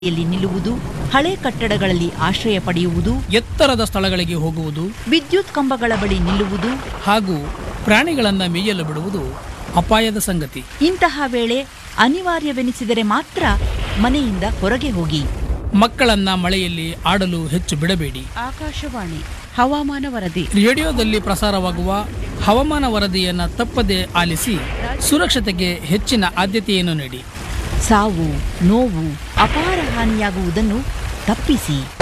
ಯಲ್ಲಿ ನಿಲ್ಲುವುದು ಹಳೆ ಕಟ್ಟಡಗಳಲ್ಲಿ ಆಶ್ರಯ ಪಡೆಯುವುದು ಎತ್ತರದ ಸ್ಥಳಗಳಿಗೆ ಹೋಗುವುದು ವಿದ್ಯುತ್ ಕಂಬಗಳ ಬಳಿ ನಿಲ್ಲುವುದು ಹಾಗೂ ಪ್ರಾಣಿಗಳನ್ನ ಮೇಯಲು ಬಿಡುವುದು ಅಪಾಯದ ಸಂಗತಿ ಇಂತಹ ವೇಳೆ ಅನಿವಾರ್ಯವೆನಿಸಿದರೆ ಮಾತ್ರ ಮನೆಯಿಂದ ಹೊರಗೆ ಹೋಗಿ ಮಕ್ಕಳನ್ನ ಮಳೆಯಲ್ಲಿ ಆಡಲು ಹೆಚ್ಚು ಬಿಡಬೇಡಿ ಆಕಾಶವಾಣಿ ಹವಾಮಾನ ವರದಿ ರೇಡಿಯೋದಲ್ಲಿ ಪ್ರಸಾರವಾಗುವ ಹವಾಮಾನ ವರದಿಯನ್ನ ತಪ್ಪದೆ ಆಲಿಸಿ ಸುರಕ್ಷತೆಗೆ ಹೆಚ್ಚಿನ ಆದ್ಯತೆಯನ್ನು ನೀಡಿ ಸಾವು ನೋವು ಅಪಾರ ಹಾನಿಯಾಗುವುದನ್ನು ತಪ್ಪಿಸಿ